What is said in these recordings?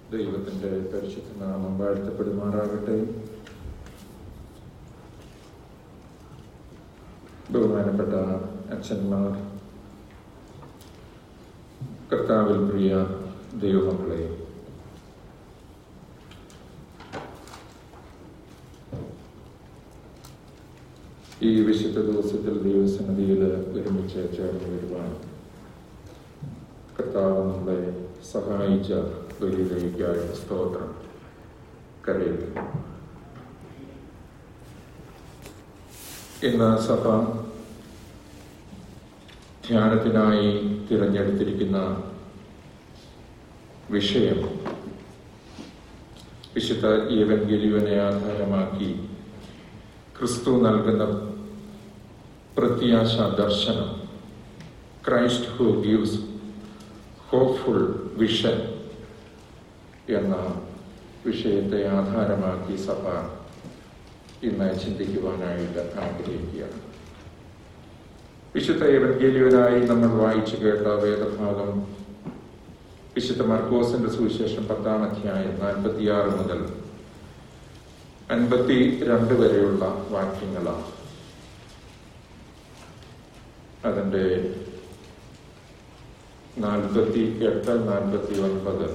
ദൈവത്തിന്റെ പരിശുദ്ധ നാമം വാഴ്ത്തപ്പെടുമാറാകട്ടെ ബഹുമാനപ്പെട്ട അച്ഛന്മാർ കർത്താവിൽ പ്രിയ ദൈവമക്കളെ ഈ വിശുദ്ധ ദിവസത്തിൽ ദൈവസന്നിധിയിൽ ഒരുമിച്ച് ചേർന്ന് വരുവാൻ കർത്താവ് നമ്മളെ സഹായിച്ച വലിയതയ്ക്കായ സ്തോത്രം കരയുന്നു ഇന്ന് സഭ ധ്യാനത്തിനായി തിരഞ്ഞെടുത്തിരിക്കുന്ന വിഷയം വിശുദ്ധ ഈവൻഗലിയുവിനെ ആധാരമാക്കി ക്രിസ്തു നൽകുന്ന പ്രത്യാശ ദർശനം Christ who gives hopeful vision എന്ന വിഷയത്തെ ആധാരമാക്കി സഭ ഇന്ന് ചിന്തിക്കുവാനായിട്ട് ആഗ്രഹിക്കുകയാണ് വിശുദ്ധ എവൻഗേലിയനായി നമ്മൾ വായിച്ചു കേട്ട വേദഭാഗം വിശുദ്ധ മർക്കോസിന്റെ സുവിശേഷം പത്താം അധ്യായം നാൽപ്പത്തിയാറ് മുതൽ അൻപത്തി രണ്ട് വരെയുള്ള വാക്യങ്ങളാണ് അതിൻ്റെ നാൽപ്പത്തി എട്ട് നാൽപ്പത്തി ഒൻപത്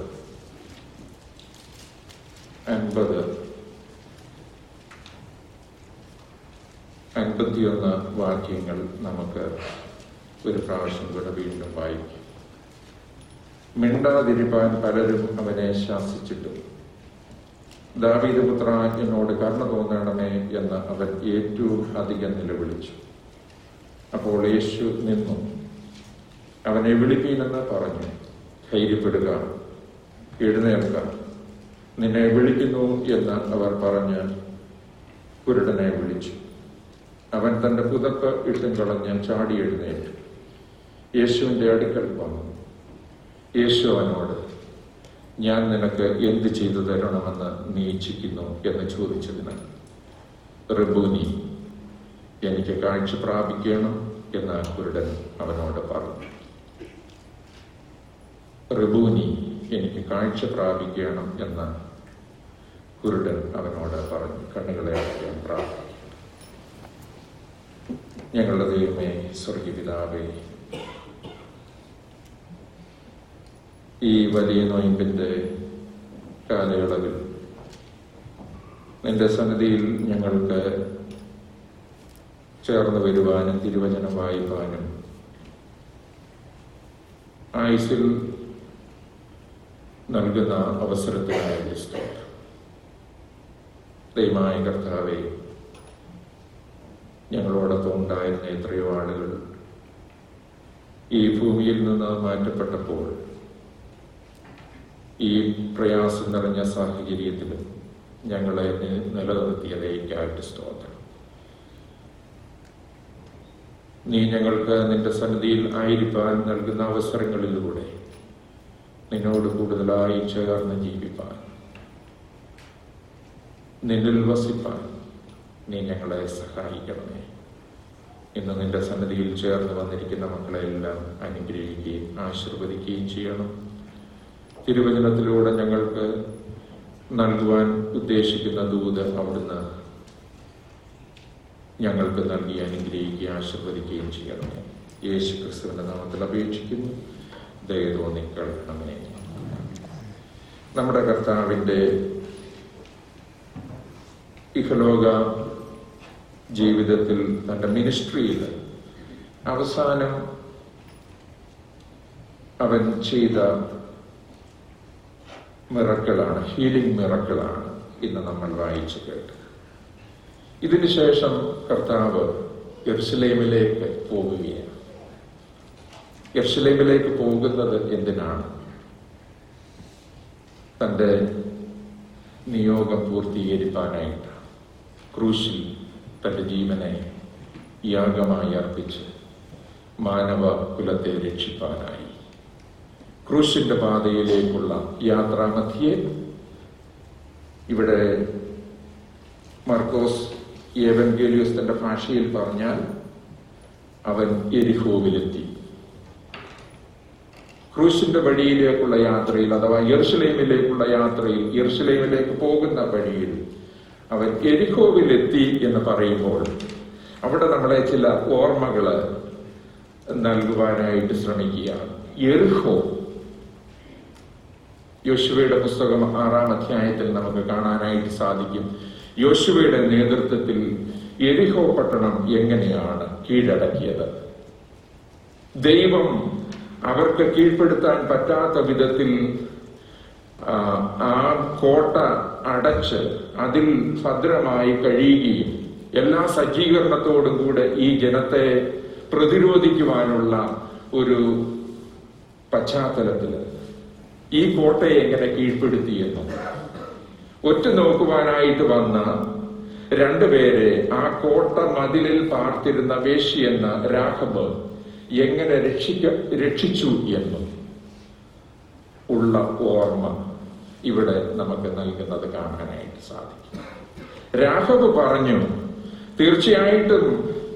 അൻപത് അൻപത്തിയൊന്ന് വാക്യങ്ങൾ നമുക്ക് ഒരു പ്രാവശ്യം കൂടെ വീണ്ടും വായിക്കും മിണ്ടാതിരിപ്പാൻ പലരും അവനെ ശാസിച്ചിട്ടും ദാവീദപുത്ര എന്നോട് കരുണ തോന്നണമേ എന്ന് അവൻ ഏറ്റവും അധികം നിലവിളിച്ചു അപ്പോൾ യേശു നിന്നു അവനെ വിളിപ്പീനെന്ന് പറഞ്ഞു ധൈര്യപ്പെടുക എഴുന്നേൽക്ക നിന്നെ വിളിക്കുന്നു എന്ന് അവർ പറഞ്ഞ് കുരുടനെ വിളിച്ചു അവൻ തന്റെ പുതപ്പ് ഇട്ടും കളഞ്ഞ് ചാടി എഴുന്നേറ്റു യേശുവിന്റെ അടുക്കൽ വന്നു യേശു അവനോട് ഞാൻ നിനക്ക് എന്ത് ചെയ്തു തരണമെന്ന് നീ ഇച്ഛിക്കുന്നു എന്ന് ചോദിച്ചതിന് റിബൂനി എനിക്ക് കാഴ്ച പ്രാപിക്കണം എന്ന് കുരുടൻ അവനോട് പറഞ്ഞു റിബൂനി എനിക്ക് കാഴ്ച പ്രാപിക്കണം എന്ന് കുരുടൻ അവനോട് പറഞ്ഞു കണ്ണുകളെ അടയ്ക്കാൻ പ്രാർത്ഥിക്കും ഞങ്ങളുടെ ദൈവമേ സ്വർഗീപിതാവേ ഈ വലിയ നൊയമ്പിന്റെ കാലയളവിൽ നിന്റെ സന്നിധിയിൽ ഞങ്ങൾക്ക് ചേർന്ന് വരുവാനും തിരുവചനം വായിപ്പാനും ആയുസിൽ നൽകുന്ന അവസരത്തിനായി സ്തോത്രം ദൈവമായ കർത്താവെ ഞങ്ങളോടൊപ്പം ഉണ്ടായിരുന്ന എത്രയോ ആളുകൾ ഈ ഭൂമിയിൽ നിന്ന് മാറ്റപ്പെട്ടപ്പോൾ ഈ പ്രയാസം നിറഞ്ഞ സാഹചര്യത്തിലും ഞങ്ങളെ നിലനിർത്തിയതേക്കായിട്ട് സ്തോത്രം നീ ഞങ്ങൾക്ക് നിന്റെ സന്നിധിയിൽ ആയിരിക്കാൻ നൽകുന്ന അവസരങ്ങളിലൂടെ നിന്നോട് കൂടുതലായി ചേർന്ന് ജീവിപ്പാൻ നിന്നിൽ വസിപ്പാൻ നീ ഞങ്ങളെ സഹായിക്കണമേ ഇന്ന് നിന്റെ സന്നിധിയിൽ ചേർന്ന് വന്നിരിക്കുന്ന മക്കളെല്ലാം അനുഗ്രഹിക്കുകയും ആശീർവദിക്കുകയും ചെയ്യണം തിരുവചനത്തിലൂടെ ഞങ്ങൾക്ക് നൽകുവാൻ ഉദ്ദേശിക്കുന്ന ദൂത് അവിടുന്ന് ഞങ്ങൾക്ക് നൽകി അനുഗ്രഹിക്കുകയും ആശീർവദിക്കുകയും ചെയ്യണമേ യേശു ക്രിസ്തുവിന്റെ നാമത്തിൽ അപേക്ഷിക്കുന്നു ദയതോന്നി കേൾക്കണമേ നമ്മുടെ കർത്താവിൻ്റെ ഇഹലോക ജീവിതത്തിൽ തൻ്റെ മിനിസ്ട്രിയിൽ അവസാനം അവൻ ചെയ്ത മിറക്കളാണ് ഹീലിംഗ് മിറക്കളാണ് ഇന്ന് നമ്മൾ വായിച്ചു കേട്ടത് ഇതിനുശേഷം കർത്താവ് യെർഷലേമിലേക്ക് പോകുകയാണ് യെർഷലേമിലേക്ക് പോകുന്നത് എന്തിനാണ് തൻ്റെ നിയോഗം പൂർത്തീകരിക്കാനായിട്ട് ക്രൂശിൽ തൻ്റെ ജീവനെ യാഗമായി അർപ്പിച്ച് മാനവ കുലത്തെ രക്ഷിപ്പാനായി ക്രൂശിന്റെ പാതയിലേക്കുള്ള യാത്രാമധ്യേ ഇവിടെ മർക്കോസ് ഏവൻഗേലിയോസ് തന്റെ ഭാഷയിൽ പറഞ്ഞാൽ അവൻ എരിഹോവിലെത്തി ക്രൂശിന്റെ വഴിയിലേക്കുള്ള യാത്രയിൽ അഥവാ യെറുഷലേമിലേക്കുള്ള യാത്രയിൽ യെറുഷലേമിലേക്ക് പോകുന്ന വഴിയിൽ അവൻ എരിഹോവിലെത്തി എന്ന് പറയുമ്പോൾ അവിടെ നമ്മളെ ചില ഓർമ്മകള് നൽകുവാനായിട്ട് ശ്രമിക്കുകയാണ് എറിഹോ യോശുവയുടെ പുസ്തകം ആറാം അധ്യായത്തിൽ നമുക്ക് കാണാനായിട്ട് സാധിക്കും യോശുവയുടെ നേതൃത്വത്തിൽ എരിഹോ പട്ടണം എങ്ങനെയാണ് കീഴടക്കിയത് ദൈവം അവർക്ക് കീഴ്പ്പെടുത്താൻ പറ്റാത്ത വിധത്തിൽ ആ, ആ കോട്ട അടച്ച് അതിൽ ഭദ്രമായി കഴിയുകയും എല്ലാ സജ്ജീകരണത്തോടും കൂടെ ഈ ജനത്തെ പ്രതിരോധിക്കുവാനുള്ള ഒരു പശ്ചാത്തലത്തിൽ ഈ കോട്ടയെ എങ്ങനെ കീഴ്പ്പെടുത്തിയെന്നും ഒറ്റ നോക്കുവാനായിട്ട് വന്ന രണ്ടുപേരെ ആ കോട്ട മതിലിൽ പാർത്തിരുന്ന വേശി എന്ന രാഘബ് എങ്ങനെ രക്ഷിക്ക രക്ഷിച്ചു എന്നും ഉള്ള ഓർമ്മ ഇവിടെ നമുക്ക് നൽകുന്നത് കാണാനായിട്ട് സാധിക്കും രാഘവ് പറഞ്ഞു തീർച്ചയായിട്ടും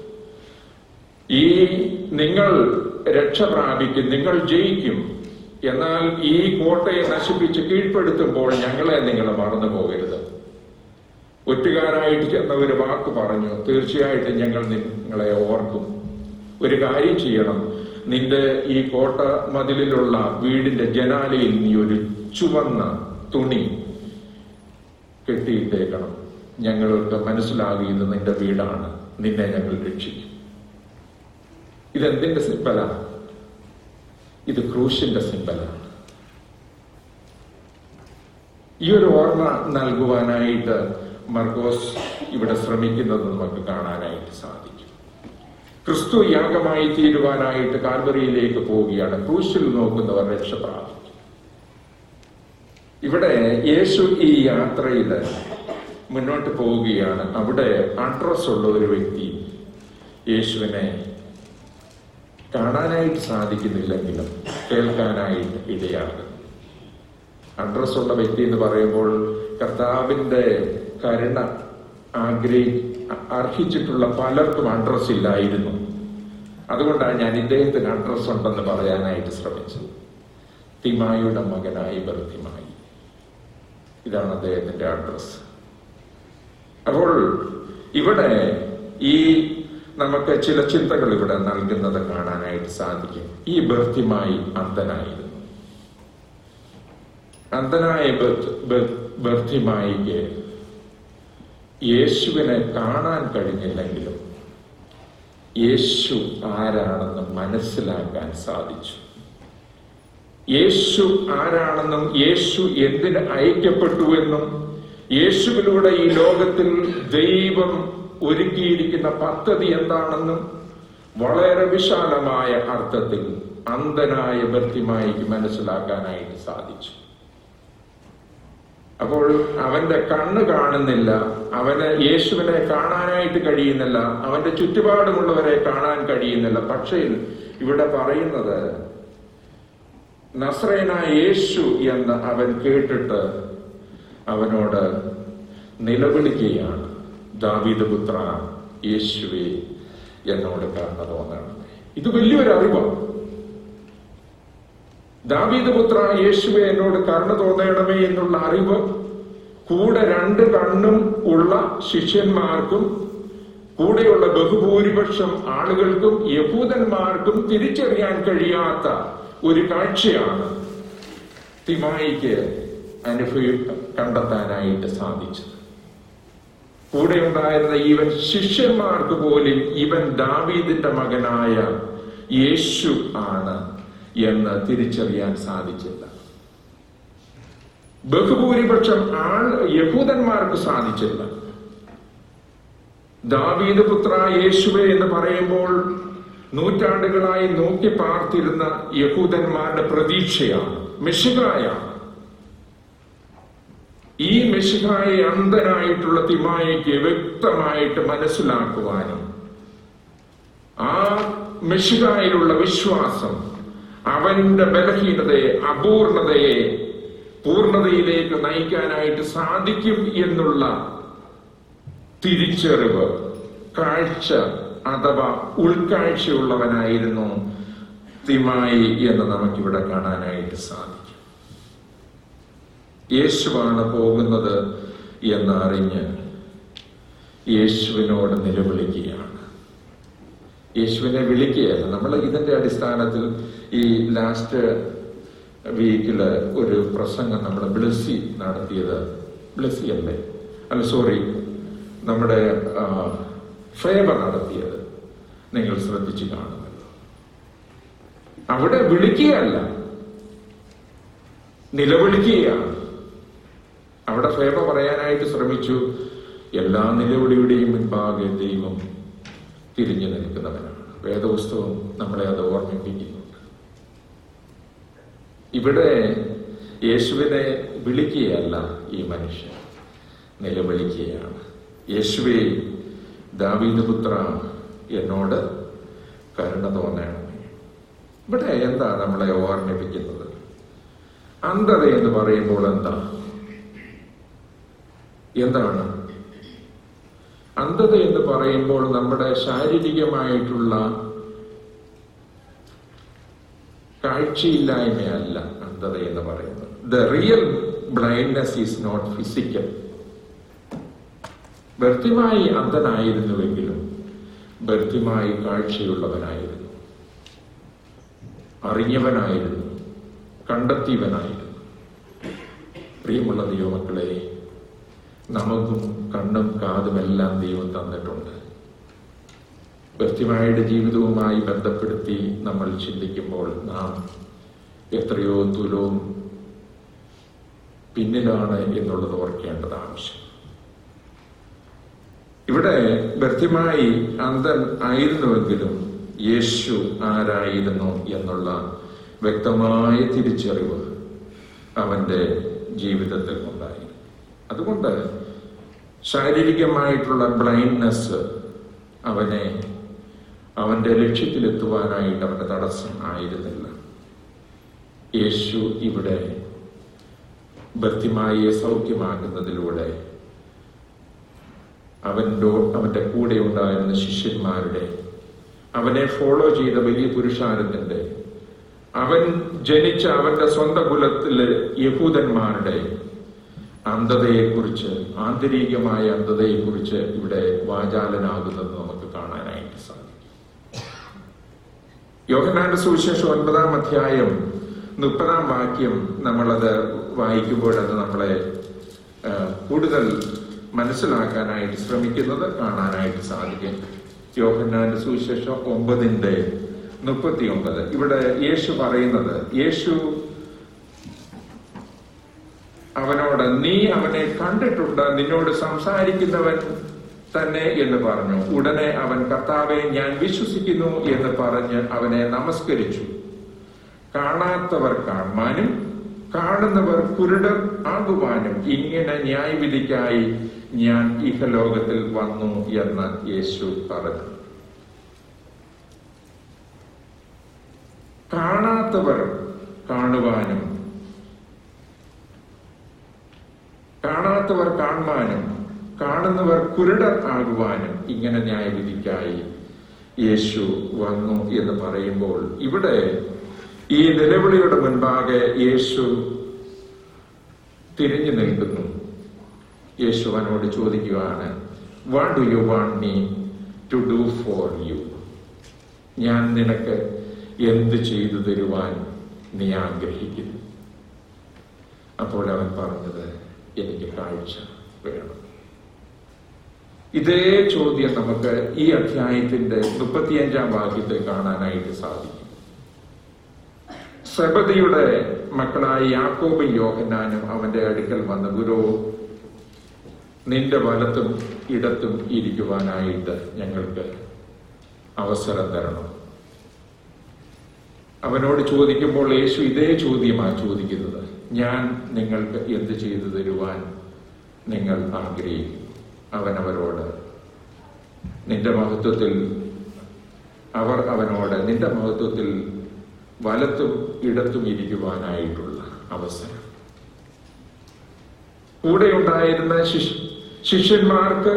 ഈ നിങ്ങൾ രക്ഷ പ്രാപിക്കും നിങ്ങൾ ജയിക്കും എന്നാൽ ഈ കോട്ടയെ നശിപ്പിച്ച് കീഴ്പ്പെടുത്തുമ്പോൾ ഞങ്ങളെ നിങ്ങൾ മറന്നു പോകരുത് ഒറ്റുകാരായിട്ട് ചെന്ന ഒരു വാക്ക് പറഞ്ഞു തീർച്ചയായിട്ടും ഞങ്ങൾ നിങ്ങളെ ഓർക്കും ഒരു കാര്യം ചെയ്യണം നിന്റെ ഈ കോട്ട മതിലിലുള്ള വീടിന്റെ ജനാലയിൽ നീ ഒരു ചുവന്ന തുണി കെട്ടിയിട്ടേക്കണം ഞങ്ങൾക്ക് മനസ്സിലാകും ഇത് നിന്റെ വീടാണ് നിന്നെ ഞങ്ങൾ രക്ഷിക്കും ഇതെന്തിന്റെ സിമ്പലാണ് ഇത് ക്രൂശിന്റെ സിമ്പലാണ് ഈ ഒരു ഓർമ്മ നൽകുവാനായിട്ട് മർക്കോസ് ഇവിടെ ശ്രമിക്കുന്നത് നമുക്ക് കാണാനായിട്ട് സാധിക്കും ക്രിസ്തു യാഗമായി തീരുവാനായിട്ട് കാൽവറിയിലേക്ക് പോവുകയാണ് ക്രൂശിൽ നോക്കുന്നവർ രക്ഷ പ്രാപിക്കും ഇവിടെ യേശു ഈ യാത്രയിൽ മുന്നോട്ട് പോവുകയാണ് അവിടെ അഡ്രസ് ഉള്ള ഒരു വ്യക്തി യേശുവിനെ കാണാനായിട്ട് സാധിക്കുന്നില്ലെങ്കിലും കേൾക്കാനായിട്ട് ഇടയാകും അഡ്രസ് ഉള്ള വ്യക്തി എന്ന് പറയുമ്പോൾ കർത്താവിന്റെ കരുണ ആഗ്രഹി അർഹിച്ചിട്ടുള്ള പലർക്കും അഡ്രസ് ഇല്ലായിരുന്നു അതുകൊണ്ടാണ് ഞാൻ ഇദ്ദേഹത്തിന് അഡ്രസ് ഉണ്ടെന്ന് പറയാനായിട്ട് ശ്രമിച്ചത് തിമായിയുടെ മകനായി ബർത്തിമായി ഇതാണ് അദ്ദേഹത്തിന്റെ അഡ്രസ് അപ്പോൾ ഇവിടെ ഈ നമുക്ക് ചില ചിന്തകൾ ഇവിടെ നൽകുന്നത് കാണാനായിട്ട് സാധിക്കും ഈ ബർത്തിമായി അന്ധനായിരുന്നു അന്ധനായ ബർത്ത്- ബർ- ബർത്തിമായിക്ക് യേശുവിനെ കാണാൻ കഴിഞ്ഞില്ലെങ്കിലും യേശു ആരാണെന്ന് മനസ്സിലാക്കാൻ സാധിച്ചു യേശു ആരാണെന്നും യേശു എന്തിന് അയക്കപ്പെട്ടുവെന്നും യേശുവിലൂടെ ഈ ലോകത്തിൽ ദൈവം ഒരുക്കിയിരിക്കുന്ന പദ്ധതി എന്താണെന്നും വളരെ വിശാലമായ അർത്ഥത്തിൽ അന്ധനായ ബർത്തിമായിക്ക് മനസ്സിലാക്കാനായിട്ട് സാധിച്ചു അപ്പോൾ അവന്റെ കണ്ണ് കാണുന്നില്ല അവന് യേശുവിനെ കാണാനായിട്ട് കഴിയുന്നില്ല അവന്റെ ചുറ്റുപാടുമുള്ളവരെ കാണാൻ കഴിയുന്നില്ല പക്ഷേ ഇവിടെ പറയുന്നത് നസ്രേനായ യേശു എന്ന് അവൻ കേട്ടിട്ട് അവനോട് നിലവിളിക്കുകയാണ് ദാവീദ് പുത്ര യേശുവെ എന്നോട് കരുണ തോന്നണം ഇത് വലിയൊരു അറിവാണ് ദാവീദ് പുത്ര യേശുവെ എന്നോട് കരുണ തോന്നണമേ എന്നുള്ള അറിവ് കൂടെ രണ്ട് കണ്ണും ഉള്ള ശിഷ്യന്മാർക്കും കൂടെയുള്ള ബഹുഭൂരിപക്ഷം ആളുകൾക്കും യഹൂദന്മാർക്കും തിരിച്ചറിയാൻ കഴിയാത്ത ഒരു കാഴ്ചയാണ് തിമായിക്ക് അനുഭവ കണ്ടെത്താനായിട്ട് സാധിച്ചത് കൂടെ ഉണ്ടായിരുന്ന ഈവൻ ശിഷ്യന്മാർക്ക് പോലും ഇവൻ ദാവീദിന്റെ മകനായ യേശു ആണ് എന്ന് തിരിച്ചറിയാൻ സാധിച്ചില്ല ബഹുഭൂരിപക്ഷം ആൾ യഹൂദന്മാർക്ക് സാധിച്ചില്ല ദാവീദ് പുത്ര യേശുവെ എന്ന് പറയുമ്പോൾ നൂറ്റാണ്ടുകളായി നോക്കി പാർത്തിരുന്ന യഹൂദന്മാരുടെ പ്രതീക്ഷയാണ് മെഷികായാണ് ഈ മെഷിഹായെ അന്ധനായിട്ടുള്ള തിമായിക്ക് വ്യക്തമായിട്ട് മനസ്സിലാക്കുവാനും ആ മെഷിഹായിലുള്ള വിശ്വാസം അവന്റെ ബലഹീനതയെ അപൂർണതയെ പൂർണതയിലേക്ക് നയിക്കാനായിട്ട് സാധിക്കും എന്നുള്ള തിരിച്ചറിവ് കാഴ്ച അഥവാ ഉൾക്കാഴ്ചയുള്ളവനായിരുന്നു തിമായി എന്ന് നമുക്കിവിടെ കാണാനായിട്ട് സാധിക്കും യേശുവാണ് പോകുന്നത് എന്ന് അറിഞ്ഞ് യേശുവിനോട് നിലവിളിക്കുകയാണ് യേശുവിനെ വിളിക്കുകയല്ല നമ്മൾ ഇതിന്റെ അടിസ്ഥാനത്തിൽ ഈ ലാസ്റ്റ് വീക്കില് ഒരു പ്രസംഗം നമ്മൾ ബ്ലസ്സി നടത്തിയത് ബ്ലസ്സി അല്ലേ അല്ല സോറി നമ്മുടെ ഫേവർ നടത്തിയത് നിങ്ങൾ ശ്രദ്ധിച്ചു കാണുമല്ലോ അവിടെ വിളിക്കുകയല്ല നിലവിളിക്കുകയാണ് അവിടെ ഫേവ പറയാനായിട്ട് ശ്രമിച്ചു എല്ലാ നിലവിളിയുടെയും മുൻപാകെ ദൈവം തിരിഞ്ഞു നിൽക്കുന്നവനാണ് വേദപുസ്തകം നമ്മളെ അത് ഓർമ്മിപ്പിക്കുന്നുണ്ട് ഇവിടെ യേശുവിനെ വിളിക്കുകയല്ല ഈ മനുഷ്യൻ നിലവിളിക്കുകയാണ് യേശുവെ ദാവീദ് പുത്ര എന്നോട് കരുണ തോന്നണമേ ഇവിടെ എന്താ നമ്മളെ ഓർമ്മിപ്പിക്കുന്നത് അന്ധത എന്ന് പറയുമ്പോൾ എന്താ എന്താണ് അന്ധത എന്ന് പറയുമ്പോൾ നമ്മുടെ ശാരീരികമായിട്ടുള്ള കാഴ്ചയില്ലായ്മയല്ല അന്ധത എന്ന് പറയുന്നത് the real blindness is not physical Bartimaeus അന്ധനായിരുന്നുവെങ്കിലും ബർത്തിമായി കാഴ്ചയുള്ളവനായിരുന്നു അറിഞ്ഞവനായിരുന്നു കണ്ടെത്തിയവനായിരുന്നു പ്രിയമുള്ള ദൈവമക്കളെ നമുക്കും കണ്ണും കാതുമെല്ലാം ദൈവം തന്നിട്ടുണ്ട് വ്യക്തിമായുടെ ജീവിതവുമായി ബന്ധപ്പെടുത്തി നമ്മൾ ചിന്തിക്കുമ്പോൾ നാം എത്രയോ തുലവും പിന്നിലാണ് എന്നുള്ളത് ഓർക്കേണ്ടത് ആവശ്യം ഇവിടെ വ്യക്തിമായി അന്ധൻ ആയിരുന്നുവെങ്കിലും യേശു ആരായിരുന്നു എന്നുള്ള വ്യക്തമായ തിരിച്ചറിവ് അവന്റെ ജീവിതത്തിൽ ഉണ്ടായി അതുകൊണ്ട് ശാരീരികമായിട്ടുള്ള ബ്ലൈൻഡ്നെസ് അവനെ അവന്റെ ലക്ഷ്യത്തിലെത്തുവാനായിട്ട് അവന്റെ തടസ്സം ആയിരുന്നില്ല യേശു ഇവിടെ ഭക്തിമായെ സൗഖ്യമാക്കുന്നതിലൂടെ അവൻ്റെ അവന്റെ കൂടെ ഉണ്ടായിരുന്ന ശിഷ്യന്മാരുടെ അവനെ ഫോളോ ചെയ്ത വലിയ പുരുഷാരത്തിന്റെ അവൻ ജനിച്ച അവന്റെ സ്വന്തം കുലത്തിലെ യഹൂദന്മാരുടെ അന്ധതയെക്കുറിച്ച് ആന്തരികമായ അന്ധതയെക്കുറിച്ച് ഇവിടെ വാചാലനാകുന്നത് നമുക്ക് കാണാനായിട്ട് സാധിക്കും യോഹനാന്റെ സുവിശേഷം ഒൻപതാം അധ്യായം മുപ്പതാം വാക്യം നമ്മളത് വായിക്കുമ്പോൾ അത് നമ്മളെ ആ, കൂടുതൽ മനസ്സിലാക്കാനായിട്ട് ശ്രമിക്കുന്നത് കാണാനായിട്ട് സാധിക്കും യോഹന്നാന്റെ സുവിശേഷം ഒമ്പതിന്റെ മുപ്പത്തി ഒമ്പത് ഇവിടെ യേശു പറയുന്നത് യേശു അവനോട് നീ അവനെ കണ്ടിട്ടുണ്ട് നിന്നോട് സംസാരിക്കുന്നവൻ തന്നെ എന്ന് പറഞ്ഞു ഉടനെ അവൻ കർത്താവെ ഞാൻ വിശ്വസിക്കുന്നു എന്ന് പറഞ്ഞ് അവനെ നമസ്കരിച്ചു കാണാത്തവർ കാണുവാനും കാണുന്നവർ കുരുടർ ആകുവാനും ഇങ്ങനെ ന്യായവിധിക്കായി ഞാൻ ഇഹലോകത്തിൽ വന്നു എന്ന് യേശു പറഞ്ഞു കാണാത്തവർ കാണുവാനും കാണാത്തവർ കാണുവാനും കാണുന്നവർ കുരുടർ ആകുവാനും ഇങ്ങനെ ന്യായവിധിക്കായി യേശു വന്നു എന്ന് പറയുമ്പോൾ ഇവിടെ ഈ നിലവിളിയുടെ മുൻപാകെ യേശു തിരിഞ്ഞു നിൽക്കുന്നു യേശു അവനോട് ചോദിക്കുകയാണ് what do you want me to do for you ഞാൻ നിനക്ക് എന്ത് ചെയ്തു തരുവാൻ നീ ആഗ്രഹിക്കുന്നു അപ്പോൾ അവൻ പറഞ്ഞത് എനിക്ക് കാഴ്ച വേണം ഇതേ ചോദ്യം നമുക്ക് ഈ അധ്യായത്തിന്റെ മുപ്പത്തിയഞ്ചാം വാക്യത്തിൽ കാണാനായിട്ട് സാധിക്കും സബദിയുടെ മക്കളായ യാക്കോബും യോഹന്നാനും അവന്റെ അടുക്കൽ വന്ന് ഗുരു നിന്റെ വലത്തും ഇടത്തും ഇരിക്കുവാനായിട്ട് ഞങ്ങൾക്ക് അവസരം തരണം അവനോട് ചോദിക്കുമ്പോൾ യേശു ഇതേ ചോദ്യമാണ് ചോദിക്കുന്നത് ഞാൻ നിങ്ങൾക്ക് എന്ത് ചെയ്തു തരുവാൻ നിങ്ങൾ ആഗ്രഹിക്കും അവൻ അവരോട് നിന്റെ മഹത്വത്തിൽ അവർ അവനോട് നിന്റെ മഹത്വത്തിൽ വലത്തും ഇടത്തും ഇരിക്കുവാനായിട്ടുള്ള അവസരം കൂടെ ഉണ്ടായിരുന്ന ശിശ് ശിഷ്യന്മാർക്ക്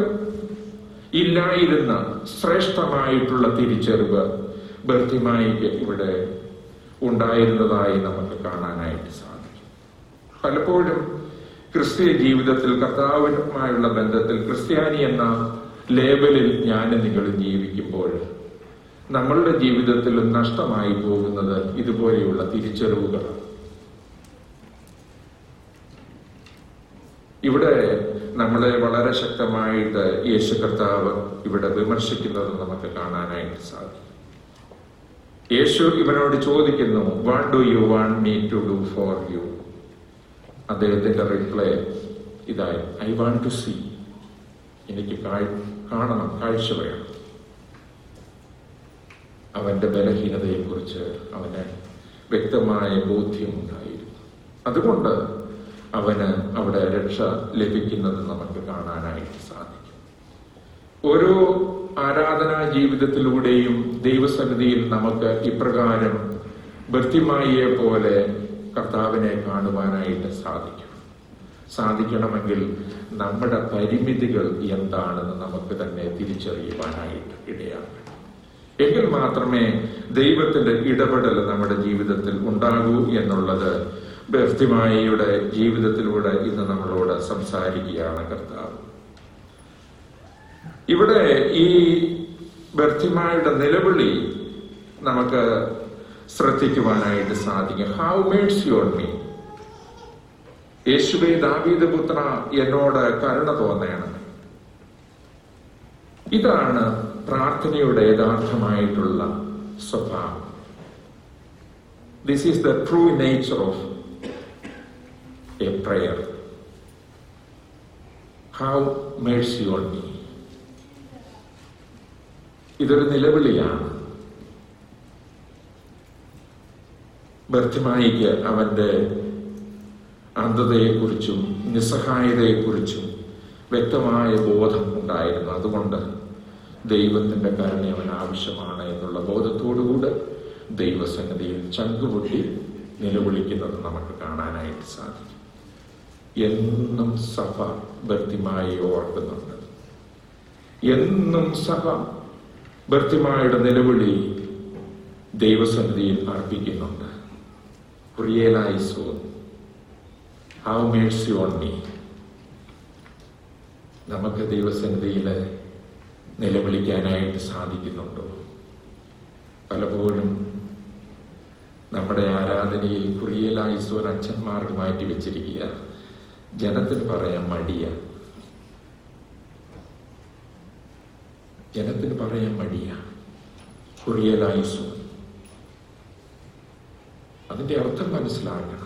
ഇല്ലായിരുന്ന ശ്രേഷ്ഠമായിട്ടുള്ള തിരിച്ചറിവ് ബർത്തിമായിക്ക് ഇവിടെ ഉണ്ടായിരുന്നതായി നമുക്ക് കാണാനായിട്ട് സാധിക്കും പലപ്പോഴും ക്രിസ്തീയ ജീവിതത്തിൽ കർത്താവുമായുള്ള ബന്ധത്തിൽ ക്രിസ്ത്യാനി എന്ന ലേബലിൽ ഞാനും നിങ്ങളും ജീവിക്കുമ്പോൾ നമ്മളുടെ ജീവിതത്തിൽ നഷ്ടമായി പോകുന്നത് ഇതുപോലെയുള്ള തിരിച്ചറിവുകളാണ് ഇവിടെ നമ്മളെ വളരെ ശക്തമായിട്ട് യേശു കർത്താവ് ഇവിടെ വിമർശിക്കുന്നത് നമുക്ക് കാണാനായിട്ട് സാധിക്കും യേശു ഇവനോട് ചോദിക്കുന്നു what do you want me to do for you അദ്ദേഹത്തിന്റെ റിപ്ലൈ ഇതായി ഐ വാണ്ട് ടു സീ എനിക്ക് കാഴ്- കാണണം കാഴ്ച വേണം അവന്റെ ബലഹീനതയെക്കുറിച്ച് അവന് വ്യക്തമായ ബോധ്യമുണ്ടായിരുന്നു അതുകൊണ്ട് അവന് അവിടെ രക്ഷ ലഭിക്കുന്നത് നമുക്ക് കാണാനായിട്ട് സാധിക്കും ഓരോ ആരാധനാ ജീവിതത്തിലൂടെയും ദൈവസന്നിധിയിൽ നമുക്ക് ഇപ്രകാരം ഭർത്തിമായിയെ പോലെ കർത്താവിനെ കാണുവാനായിട്ട് സാധിക്കും സാധിക്കണമെങ്കിൽ നമ്മുടെ പരിമിതികൾ എന്താണെന്ന് നമുക്ക് തന്നെ തിരിച്ചറിയുവാനായിട്ട് ഇടയാകണം എങ്കിൽ മാത്രമേ ദൈവത്തിന്റെ ഇടപെടൽ നമ്മുടെ ജീവിതത്തിൽ ഉണ്ടാകൂ എന്നുള്ളത് ബർത്തിമായിയുടെ ജീവിതത്തിലൂടെ ഇന്ന് നമ്മളോട് സംസാരിക്കുകയാണ് കർത്താവ് ഇവിടെ ഈ ബർത്തിമായുടെ നിലവിളി നമുക്ക് ശ്രദ്ധിക്കുവാനായിട്ട് സാധിക്കും ഹൗ മേഡ്സ് യുവർ മീ യേശുവേ ദാവീദ് പുത്ര എന്നോട് കരുണ തോന്നണം ഇതാണ് പ്രാർത്ഥനയുടെ യഥാർത്ഥമായിട്ടുള്ള സ്വഭാവം this is the true nature of a prayer how mercy on me ഇതൊരു നിലവിളിയാണ് ബർത്തിമായിക്ക് അവന്റെ അന്ധതയെക്കുറിച്ചും നിസ്സഹായതയെക്കുറിച്ചും വ്യക്തമായ ബോധം ഉണ്ടായിരുന്നു അതുകൊണ്ട് ദൈവത്തിന്റെ കരുണ അവൻ ആവശ്യമാണ് എന്നുള്ള ബോധത്തോടുകൂടെ ദൈവസന്നിധിയിൽ ചങ്കുപൊട്ടി നിലവിളിക്കുന്നത് നമുക്ക് കാണാനായിട്ട് സാധിക്കും എന്നും സഭ ഭർത്തിമായി ഓർക്കുന്നുണ്ട് എന്നും സഭ ഭർത്തിമായുടെ നിലവിളി ദൈവസന്നിധിയിൽ അർപ്പിക്കുന്നുണ്ട് realise how mercy on me നമുക്ക് ദൈവസന്നിധിയിൽ നിലവിളിക്കാനായിട്ട് സാധിക്കുന്നുണ്ടോ പലപ്പോഴും നമ്മുടെ ആരാധനയിൽ കുറിയലായിസോൻ അച്ഛന്മാർക്ക് മാറ്റി വെച്ചിരിക്കുക ജനത്തിന് പറയാൻ മടിയ ജനത്തിന് പറയാൻ മടിയ കുറിയലായിസോൻ അതിന്റെ അർത്ഥം മനസ്സിലാക്കണം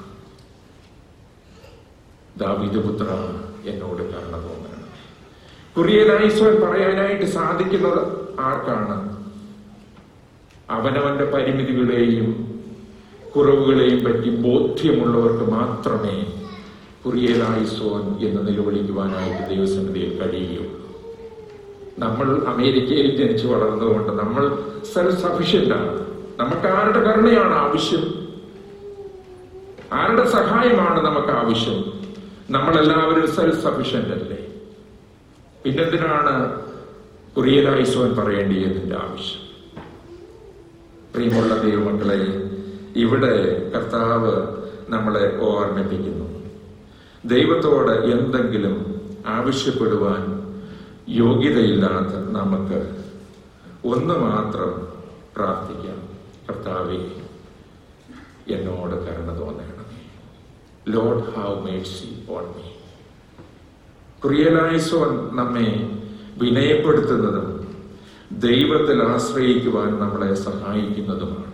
ദാവിദ് പുത്ര എന്നോട് കരുണ തോന്നണം കുറിയലായിസോൻ പറയാനായിട്ട് സാധിക്കുന്നത് ആർക്കാണ് അവനവന്റെ പരിമിതികളെയും കുറവുകളെയും പറ്റി ബോധ്യമുള്ളവർക്ക് മാത്രമേ കുറിയലായിസോൻ എന്ന് നിലവിളിക്കുവാനായിട്ട് ദൈവസന്നിധിയിൽ കഴിയുകയുള്ളൂ നമ്മൾ അമേരിക്കയിൽ ജനിച്ചു വളർന്നതുകൊണ്ട് നമ്മൾ സെൽഫ് സഫീഷ്യന്റ് ആണ് നമുക്ക് ആരുടെ കരുണയാണ് ആവശ്യം ആരുടെ സഹായമാണ് നമുക്ക് ആവശ്യം നമ്മളെല്ലാവരും സെൽഫ് സഫീഷ്യന്റ് അല്ലേ പിന്നെന്തിനാണ് കുറിയലായിസോൻ പറയേണ്ടിയതിന്റെ ആവശ്യം പ്രിയമുള്ള ദൈവമക്കളെ ഇവിടെ കർത്താവ് നമ്മളെ ഓർമ്മിപ്പിക്കുന്നു ദൈവത്തോട് എന്തെങ്കിലും ആവശ്യപ്പെടുവാൻ യോഗ്യതയില്ലാത്ത നമുക്ക് ഒന്ന് മാത്രം പ്രാർത്ഥിക്കാം കർത്താവെ എന്നോട് കരുണ തോന്നണമേ lord have mercy on me റിയലൈസോൺ നമ്മെ വിനയപ്പെടുത്തുന്നതും ദൈവത്തിൽ ആശ്രയിക്കുവാൻ നമ്മളെ സഹായിക്കുന്നതുമാണ്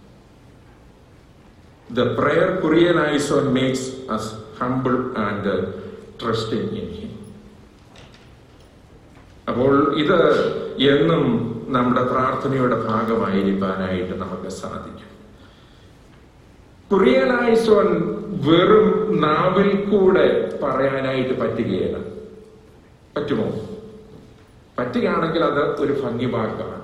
ദ പ്രയർ കുറിയലൈസോൺ makes us humble and trusting in him അപ്പോൾ ഇത് എന്നും നമ്മുടെ പ്രാർത്ഥനയുടെ ഭാഗമായിരിക്കാനായിട്ട് നമുക്ക് സാധിക്കും കുറിയലൈസോൺ വെറും നാവിൽ കൂടെ പറയാനായിട്ട് പറ്റുകയില്ല പറ്റുമോ പറ്റുകയാണെങ്കിൽ അത് ഒരു ഭംഗി വാക്കാണ്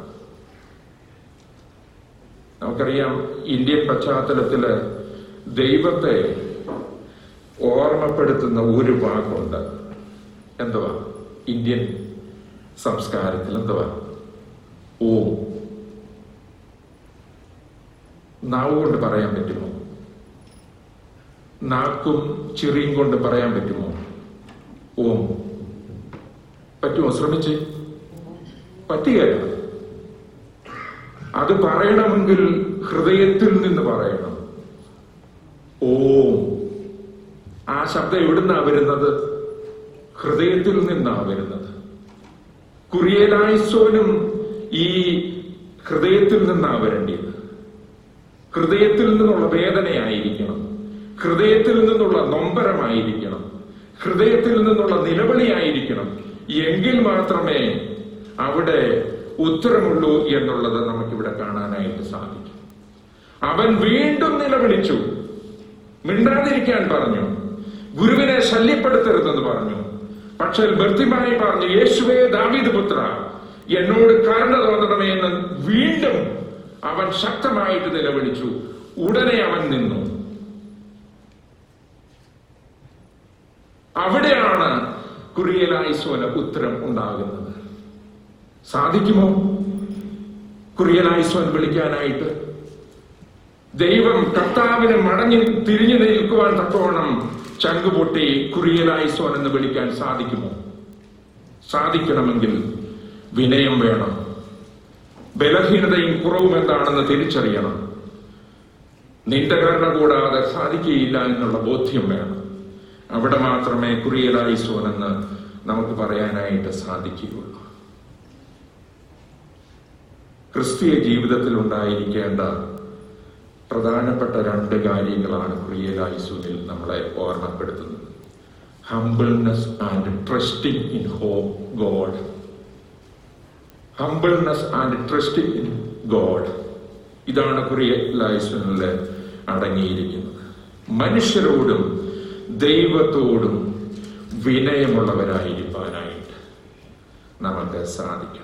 നമുക്കറിയാം ഇന്ത്യൻ പശ്ചാത്തലത്തില് ദൈവത്തെ ഓർമ്മപ്പെടുത്തുന്ന ഒരു വാക്കുണ്ട് എന്തുവാ ഇന്ത്യൻ സംസ്കാരത്തിൽ എന്തുവാ ഓം നാവ് കൊണ്ട് പറയാൻ പറ്റുമോ നാക്കും ചിറിയും കൊണ്ട് പറയാൻ പറ്റുമോ ഓം പറ്റുമോ ശ്രമിച്ച് പറ്റുകയല്ല അത് പറയണമെങ്കിൽ ഹൃദയത്തിൽ നിന്ന് പറയണം ഓം ആ ശബ്ദം എവിടുന്നാ വരുന്നത് ഹൃദയത്തിൽ നിന്നാ വരുന്നത് കുറിയലായുസോനും ഈ ഹൃദയത്തിൽ നിന്നാ വരേണ്ടത് ഹൃദയത്തിൽ നിന്നുള്ള വേദനയായിരിക്കണം ഹൃദയത്തിൽ നിന്നുള്ള നൊമ്പരമായിരിക്കണം ഹൃദയത്തിൽ നിന്നുള്ള നിലവിളിയായിരിക്കണം എങ്കിൽ മാത്രമേ അവിടെ ഉത്തരമുള്ളൂ എന്നുള്ളത് നമുക്കിവിടെ കാണാനായിട്ട് സാധിക്കും അവൻ വീണ്ടും നിലവിളിച്ചു മിണ്ടാതിരിക്കാൻ പറഞ്ഞു ഗുരുവിനെ ശല്യപ്പെടുത്തരുതെന്ന് പറഞ്ഞു പക്ഷെ ബർത്തിമായി പറഞ്ഞു യേശുവേ ദാവീദ് പുത്ര എന്നോട് കരുണ തോന്നണമേ എന്ന് വീണ്ടും അവൻ ശക്തമായിട്ട് നിലവിളിച്ചു ഉടനെ അവൻ നിന്നു അവിടെയാണ് കുറിയലായിസോന് ഉത്തരം ഉണ്ടാകുന്നത് സാധിക്കുമോ കുറിയലായിസോൻ വിളിക്കാനായിട്ട് ദൈവം കർത്താവിന് മടങ്ങി തിരിഞ്ഞു നിൽക്കുവാൻ തക്കവണ്ണം ചങ്കുപൊട്ടി കുറിയലായിസോൻ എന്ന് വിളിക്കാൻ സാധിക്കുമോ സാധിക്കണമെങ്കിൽ വിനയം വേണം ബലഹീനതയും കുറവും എന്താണെന്ന് തിരിച്ചറിയണം നിന്റെ കരുണ കൂടാതെ സാധിക്കുകയില്ല എന്നുള്ള ബോധ്യം വേണം അവിടെ മാത്രമേ കുറിയലായിസോൻ എന്ന് നമുക്ക് പറയാനായിട്ട് സാധിക്കുകയുള്ളൂ ക്രിസ്തീയ ജീവിതത്തിൽ ഉണ്ടായിരിക്കേണ്ട പ്രധാനപ്പെട്ട രണ്ട് കാര്യങ്ങളാണ് കുറിയലായിസോനിൽ നമ്മളെ ഓർമ്മപ്പെടുത്തുന്നത് humbleness and trusting in hope God humbleness and trusting in God ഇതാണ് കുറിയലായിസോനിൽ അടങ്ങിയിരിക്കുന്നത് മനുഷ്യരോടും ദൈവത്തോടും വിനയമുള്ളവരായിരിക്കാനായിട്ട് നമുക്ക് സാധിക്കണം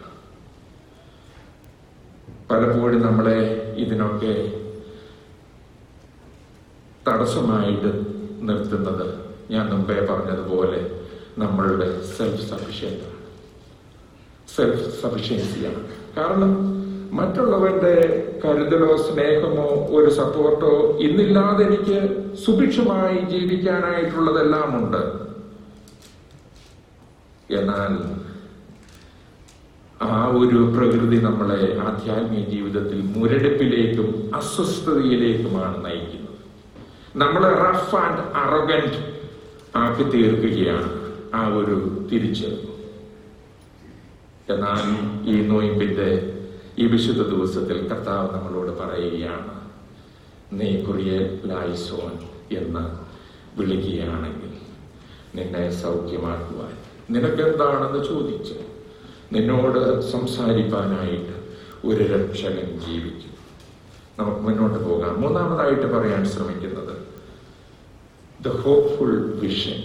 പലപ്പോഴും നമ്മളെ ഇതിനൊക്കെ തടസ്സമായിട്ട് നിർത്തുന്നത് ഞാൻ മുമ്പേ പറഞ്ഞതുപോലെ നമ്മളുടെ സെൽഫ് സഫിഷ്യൻ്റ് സെൽഫ് സഫിഷ്യൻസിയാണ് കാരണം മറ്റുള്ളവരുടെ കരുതലോ സ്നേഹമോ ഒരു സപ്പോർട്ടോ ഇന്നില്ലാതെ എനിക്ക് സുഭിക്ഷമായി ജീവിക്കാനായിട്ടുള്ളതെല്ലാം ഉണ്ട് എന്നാൽ ആ ഒരു പ്രകൃതി നമ്മളെ ആധ്യാത്മിക ജീവിതത്തിൽ മുരടിപ്പിലേക്കും അസ്വസ്ഥതയിലേക്കുമാണ് നയിക്കുന്നത് നമ്മളെ റഫ് ആൻഡ് അറഗന്റ് ആക്കി തീർക്കുകയാണ് ആ ഒരു തിരിച്ചറിവ് എന്നാൽ ഈ നോയിമ്പിന്റെ ഈ വിശുദ്ധ ദിവസത്തിൽ കർത്താവ് നമ്മളോട് പറയുകയാണ് നീ കുറിയ ലായിസോൻ എന്ന് വിളിക്കുകയാണെങ്കിൽ നിന്നെ സൗഖ്യമാക്കുവാൻ നിനക്കെന്താണെന്ന് ചോദിച്ചു നിന്നോട് സംസാരിക്കാനായിട്ട് ഒരു രക്ഷകൻ ജീവിക്കും നമുക്ക് മുന്നോട്ട് പോകാം മൂന്നാമതായിട്ട് പറയാൻ ശ്രമിക്കുന്നത് ദ ഹോപ്പ്ഫുൾ വിഷൻ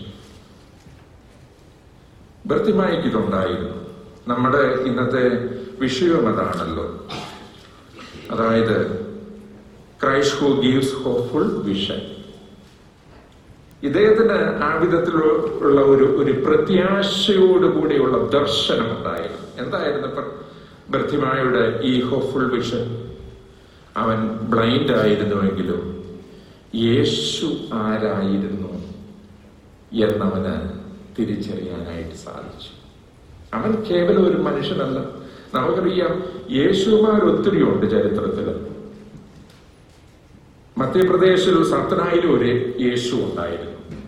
ഭർത്തിമായിക്ക് ഇതുണ്ടായിരുന്നു നമ്മുടെ ഇന്നത്തെ വിഷയം അതാണല്ലോ അതായത് Christ who gives hopeful vision ഇദ്ദേഹത്തിന് ആ വിധത്തിലുള്ള ഒരു ഒരു പ്രത്യാശയോടുകൂടിയുള്ള ദർശനം ഉണ്ടായിരുന്നു എന്തായിരുന്നു ബർത്തിമായുടെ ഈ ഹോപ്പ്ഫുൾ വിഷൻ അവൻ ബ്ലൈൻഡ് ആയിരുന്നുവെങ്കിലും യേശു ആരായിരുന്നു എന്നവന് തിരിച്ചറിയാനായിട്ട് സാധിച്ചു അവൻ കേവലം ഒരു മനുഷ്യനല്ല നമുക്കറിയാം യേശുമാർ ഒത്തിരി ഉണ്ട് ചരിത്രത്തിൽ മധ്യപ്രദേശിൽ സത്തനായിലും ഒരു യേശു ഉണ്ടായിരുന്നു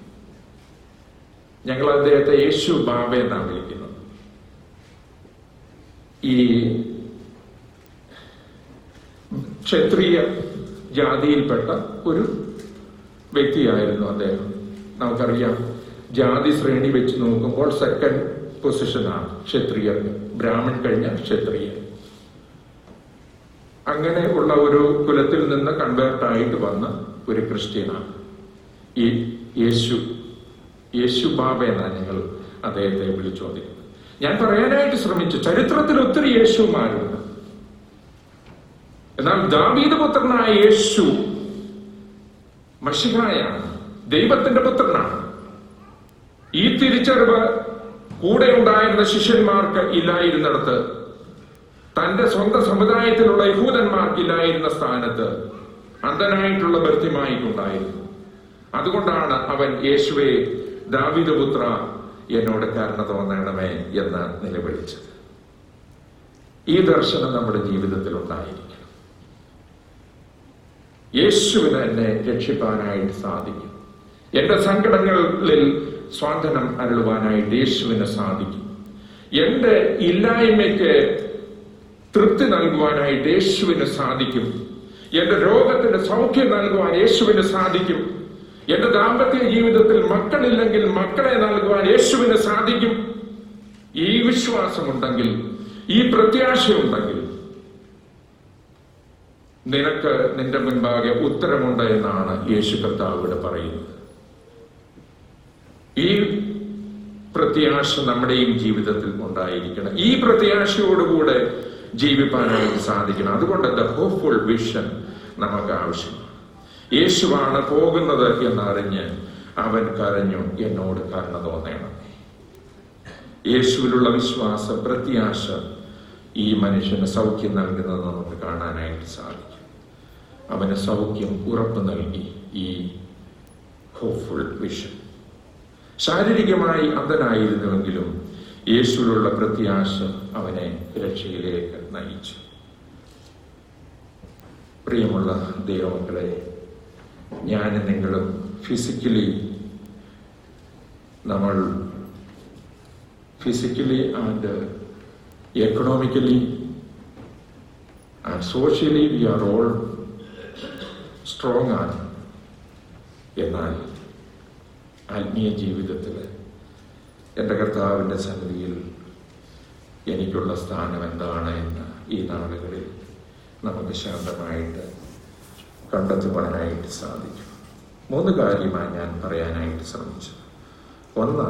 ഞങ്ങൾ അദ്ദേഹത്തെ യേശു ബാബ എന്നാണ് വിളിക്കുന്നത് ഈ ക്ഷത്രിയ ജാതിയിൽപ്പെട്ട ഒരു വ്യക്തിയായിരുന്നു അദ്ദേഹം നമുക്കറിയാം ജാതി ശ്രേണി വെച്ച് നോക്കുമ്പോൾ സെക്കൻഡ് പൊസിഷനാണ് ക്ഷത്രിയർ ബ്രാഹ്മൺ കഴിഞ്ഞ ക്ഷത്രിയർ അങ്ങനെ ഉള്ള ഒരു കുലത്തിൽ നിന്ന് കൺവേർട്ടായിട്ട് വന്ന ഒരു ക്രിസ്ത്യനാണ് ഈ യേശു യേശു ബാബ എന്നാണ് ഞങ്ങൾ അദ്ദേഹത്തെ വിളിച്ചുകൊണ്ടിരുന്നത് ഞാൻ പറയാനായിട്ട് ശ്രമിച്ചു ചരിത്രത്തിൽ ഒത്തിരി യേശുമാരുണ്ട് എന്നാൽ ദാവീദ് പുത്രനായ യേശു മഷിഹായാണ് ദൈവത്തിന്റെ പുത്രനാണ് ഈ തിരിച്ചറിവ് കൂടെ ഉണ്ടായിരുന്ന ശിഷ്യന്മാർക്ക് ഇല്ലായിരുന്നിടത്ത് തന്റെ സ്വന്തം സമുദായത്തിലുള്ള യഹൂദന്മാർക്കില്ലായിരുന്ന സ്ഥാനത്ത് അന്ധനായിട്ടുള്ള ബർത്തിമായിക്കുണ്ടായിരുന്നു അതുകൊണ്ടാണ് അവൻ യേശുവെ ദാവിദപുത്ര എന്നോട് കരുണ തോന്നണമേ എന്ന് നിലവിളിച്ചത് ഈ ദർശനം നമ്മുടെ ജീവിതത്തിൽ ഉണ്ടായിരിക്കണം യേശുവിന് എന്നെ രക്ഷിപ്പാനായിട്ട് സാധിക്കും എന്റെ സങ്കടങ്ങളിൽ സ്വാതന്ത്ര്യം അരുളുവാനായിട്ട് യേശുവിന് സാധിക്കും എന്റെ ഇല്ലായ്മയ്ക്ക് തൃപ്തി നൽകുവാനായിട്ട് യേശുവിന് സാധിക്കും എന്റെ രോഗത്തിന് സൗഖ്യം നൽകുവാൻ യേശുവിന് സാധിക്കും എന്റെ ദാമ്പത്യ ജീവിതത്തിൽ മക്കളില്ലെങ്കിൽ മക്കളെ നൽകുവാൻ യേശുവിന് സാധിക്കും ഈ വിശ്വാസമുണ്ടെങ്കിൽ ഈ പ്രത്യാശയുണ്ടെങ്കിൽ നിനക്ക് നിന്റെ മുൻപാകെ ഉത്തരമുണ്ട് എന്നാണ് യേശു കർത്താവ് ഇവിടെ പറയുന്നത് ഈ പ്രത്യാശ നമ്മുടെയും ജീവിതത്തിൽ ഉണ്ടായിരിക്കണം ഈ പ്രത്യാശയോടുകൂടെ ജീവിപ്പാനായിട്ട് സാധിക്കണം അതുകൊണ്ട് ദ ഹോപ്പ്ഫുൾ വിഷൻ നമുക്ക് ആവശ്യമാണ് യേശുവാണ് പോകുന്നത് എന്നറിഞ്ഞ് അവൻ കരഞ്ഞു എന്നോട് കരുണ തോന്നണം യേശുവിലുള്ള വിശ്വാസ പ്രത്യാശ ഈ മനുഷ്യന് സൗഖ്യം നൽകുന്നത് നമുക്ക് കാണാനായിട്ട് സാധിക്കും അവന് സൗഖ്യം ഉറപ്പ് നൽകി ഈ ഹോപ്പ്ഫുൾ വിഷൻ ശാരീരികമായി അന്ധനായിരുന്നുവെങ്കിലും യേശുവിലുള്ള പ്രത്യാശ അവനെ രക്ഷയിലേക്ക് നയിച്ചു പ്രിയമുള്ള ദൈവമക്കളെ ഞാൻ നിങ്ങളും ഫിസിക്കലി നമ്മൾ physically and economically and socially we are all strong ആണ് എന്നാൽ ആത്മീയ ജീവിതത്തിൽ എൻ്റെ കർത്താവിൻ്റെ സന്നിധിയിൽ എനിക്കുള്ള സ്ഥാനം എന്താണ് എന്ന് ഈ നാളുകളിൽ നമുക്ക് ശാന്തമായിട്ട് കണ്ടെത്തുവാനായിട്ട് സാധിക്കും മൂന്ന് കാര്യമാണ് ഞാൻ പറയാനായിട്ട് ശ്രമിച്ചത് ഒന്ന്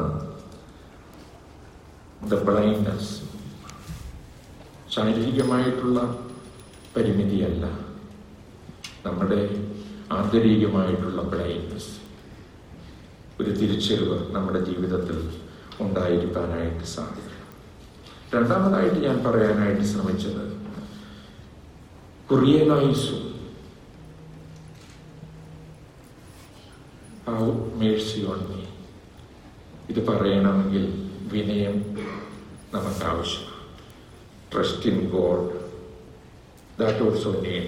ദ ബ്ലൈൻഡ്നസ് ശാരീരികമായിട്ടുള്ള പരിമിതിയല്ല നമ്മുടെ ആന്തരികമായിട്ടുള്ള ബ്ലൈൻഡ്നസ് ഒരു തിരിച്ചറിവ് നമ്മുടെ ജീവിതത്തിൽ ഉണ്ടായിരിക്കാനായിട്ട് സാധിക്കണം രണ്ടാമതായിട്ട് ഞാൻ പറയാനായിട്ട് ശ്രമിച്ചത് കുറിയനായിസു ഹൗ മേഴ്സി ഓൺ മീ ഇത് പറയണമെങ്കിൽ വിനയം നമുക്ക് ആവശ്യമാണ് trust in God that also need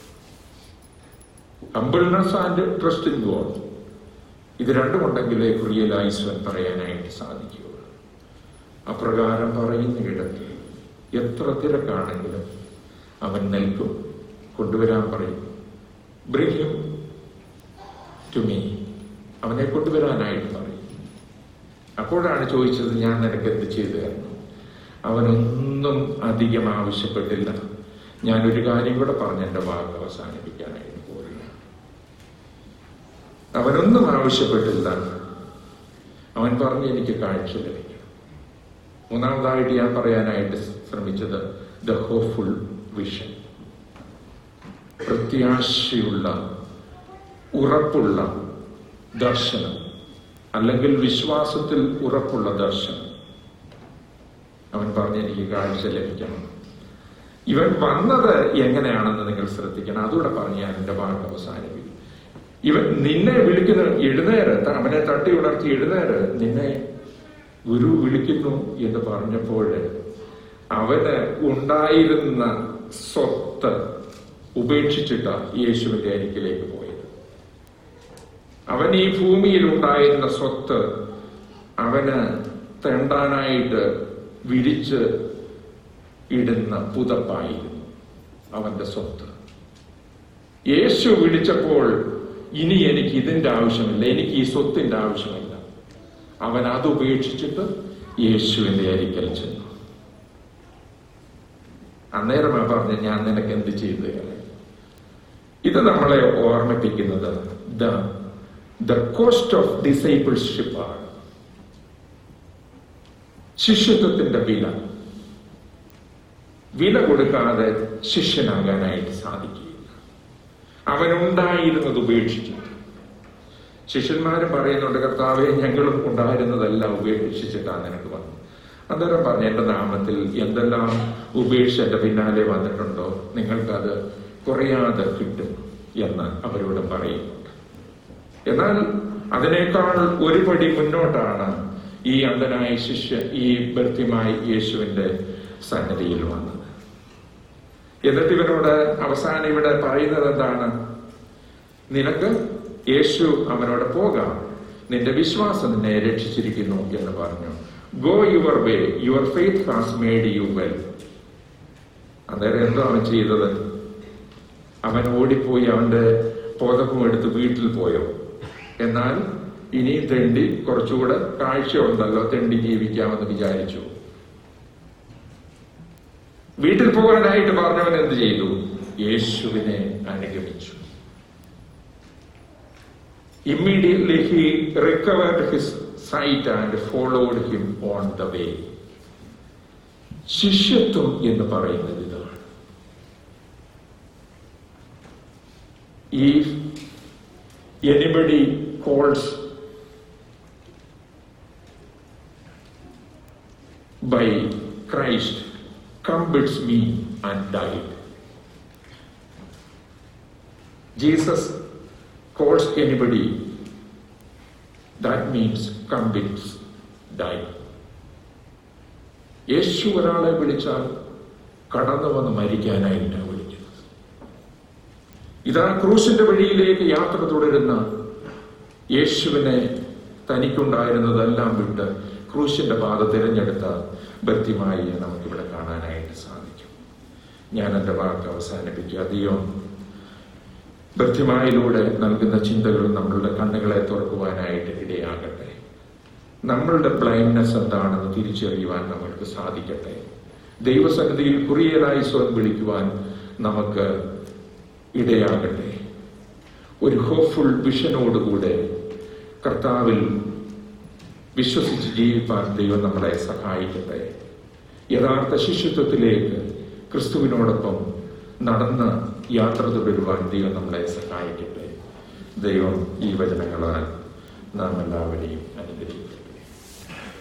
humbleness and trust in God ഇത് രണ്ടുമുണ്ടെങ്കിലേ റിയലൈസ്വൻ പറയാനായിട്ട് സാധിക്കുകയുള്ളൂ അപ്രകാരം പറയുന്ന ഇടത്ത് എത്ര തിരക്കാണെങ്കിലും അവൻ നിൽക്കും കൊണ്ടുവരാൻ പറയും ബ്രിഹിം ടു മീ അവനെ കൊണ്ടുവരാനായിട്ട് പറയും അപ്പോഴാണ് ചോദിച്ചത് ഞാൻ നിനക്ക് എന്ത് ചെയ്തു തരണം അവനൊന്നും അധികം ആവശ്യപ്പെട്ടില്ല ഞാനൊരു കാര്യം കൂടെ പറഞ്ഞ് എൻ്റെ വാക്ക് അവസാനിപ്പിക്കാനായിട്ട് പോരില്ല അവനൊന്നും ആവശ്യപ്പെട്ടില്ല അവൻ പറഞ്ഞ് എനിക്ക് കാഴ്ച ലഭിക്കണം മൂന്നാമതായിട്ട് ഞാൻ പറയാനായിട്ട് ശ്രമിച്ചത് ദ ഹോപ്പ്ഫുൾ വിഷൻ പ്രത്യാശയുള്ള ഉറപ്പുള്ള ദർശനം അല്ലെങ്കിൽ വിശ്വാസത്തിൽ ഉറപ്പുള്ള ദർശനം അവൻ പറഞ്ഞ് എനിക്ക് കാഴ്ച ലഭിക്കണം ഇവൻ വന്നത് എങ്ങനെയാണെന്ന് നിങ്ങൾ ശ്രദ്ധിക്കണം അതുകൂടെ പറഞ്ഞ് ഞാൻ എൻ്റെ വാക്ക് അവസാനിപ്പിക്കും ഇവൻ നിന്നെ വിളിക്കുന്ന എഴുന്നേര് അവനെ തട്ടി ഉണർത്തി എഴുന്നേര് നിന്നെ ഗുരു വിളിക്കുന്നു എന്ന് പറഞ്ഞപ്പോൾ അവന് ഉണ്ടായിരുന്ന സ്വത്ത് ഉപേക്ഷിച്ചിട്ട യേശുവിന്റെ അരികിലേക്ക് പോയത് അവൻ ഈ ഭൂമിയിൽ ഉണ്ടായിരുന്ന സ്വത്ത് അവന് തെണ്ടാനായിട്ട് വിരിച്ച് ഇടുന്ന പുതപ്പായിരുന്നു അവന്റെ സ്വത്ത് യേശു വിളിച്ചപ്പോൾ ഇനി എനിക്ക് ഇതിന്റെ ആവശ്യമില്ല എനിക്ക് ഈ സ്വത്തിന്റെ ആവശ്യമില്ല അവൻ അത് ഉപേക്ഷിച്ചിട്ട് യേശുവിന്റെ അരിക്കൽ ചെന്നു അന്നേരമാ പറഞ്ഞ ഞാൻ നിനക്ക് എന്ത് ചെയ്തു തരാം ഇത് നമ്മളെ ഓർമ്മിപ്പിക്കുന്നത് the the cost of discipleship ആണ് ശിഷ്യത്വത്തിന്റെ വില വില കൊടുക്കാതെ ശിഷ്യനാകാനായിട്ട് സാധിക്കുകയില്ല അവനുണ്ടായിരുന്നത് ഉപേക്ഷിച്ചു ശിഷ്യന്മാര് പറയുന്നുണ്ട് കർത്താവെ ഞങ്ങളും ഉണ്ടായിരുന്നതെല്ലാം ഉപേക്ഷിച്ചിട്ടാണ് നിനക്ക് വന്നത് അന്നേരം പറഞ്ഞു എന്റെ നാമത്തിൽ എന്തെല്ലാം ഉപേക്ഷിച്ച് എന്റെ പിന്നാലെ വന്നിട്ടുണ്ടോ നിങ്ങൾക്കത് കുറയാതെ കിട്ടും എന്ന് അവരോട് പറയുന്നുണ്ട് എന്നാൽ അതിനേക്കാൾ ഒരു പടി മുന്നോട്ടാണ് ഈ അന്ധനായ ശിഷ്യ ഈ ഭൃത്യമായി യേശുവിന്റെ സന്നിധിയിൽ വന്നത് എന്നിട്ട് ഇവരോട് അവസാനം ഇവിടെ പറയുന്നത് എന്താണ് നിനക്ക് യേശു അവനോട് പോകാം നിന്റെ വിശ്വാസം നിന്നെ രക്ഷിച്ചിരിക്കുന്നു എന്ന് പറഞ്ഞു go your way your faith has made you well അന്നേരം എന്തോ അവൻ ചെയ്തത് അവൻ ഓടിപ്പോയി അവന്റെ പോതകം എടുത്ത് വീട്ടിൽ പോയോ എന്നാൽ ഇനി തെണ്ടി കുറച്ചുകൂടെ കാഴ്ചയുണ്ടല്ലോ തെണ്ടി ജീവിക്കാമെന്ന് വിചാരിച്ചു വീട്ടിൽ പോകാനായിട്ട് പറഞ്ഞവൻ എന്ത് ചെയ്തു യേശുവിനെ അനുഗമിച്ചു immediately he recovered his sight and followed him on the way ശിഷ്യത്വം എന്ന് പറയുന്നത് ഇതാണ് if anybody calls by Christ, come bids me and died. Jesus calls anybody, that means come bids, die. യേശു ഒരാളെ വിളിച്ചാൽ കടന്നു വന്ന് മരിക്കാനായിട്ടാണ് വിളിക്കുന്നത് ഇതാ ക്രൂശിന്റെ വഴിയിലേക്ക് യാത്ര തുടരുന്ന യേശുവിനെ തനിക്കുണ്ടായിരുന്നതെല്ലാം വിട്ട് ക്രൂശിന്റെ പാത തിരഞ്ഞെടുത്ത ഭക്തിമായി നമുക്കിവിടെ കാണാനായിട്ട് സാധിക്കും ഞാൻ എൻ്റെ വാക്ക് അവസാനിപ്പിക്കുക അധികം ഭക്തിമായിലൂടെ നൽകുന്ന ചിന്തകൾ നമ്മളുടെ കണ്ണുകളെ തുറക്കുവാനായിട്ട് ഇടയാകട്ടെ നമ്മളുടെ ബ്ലൈൻഡ്നെസ് എന്താണെന്ന് തിരിച്ചറിയുവാൻ നമ്മൾക്ക് സാധിക്കട്ടെ ദൈവസന്നിധിയിൽ കുറിയലായി സ്വയം വിളിക്കുവാൻ നമുക്ക് ഇടയാകട്ടെ ഒരു ഹോപ്പ്ഫുൾ വിഷനോടുകൂടെ കർത്താവിൽ വിശ്വസിച്ച് ജീവിപ്പാൻ ദൈവം നമ്മളെ സഹായിക്കട്ടെ യഥാർത്ഥ ശിഷ്യത്വത്തിലേക്ക് ക്രിസ്തുവിനോടൊപ്പം നടന്ന് യാത്ര തുടരുവാൻ ദൈവം നമ്മളെ സഹായിക്കട്ടെ ദൈവം ഈ വചനങ്ങളാൽ നാം എല്ലാവരെയും അനുഗ്രഹിക്കട്ടെ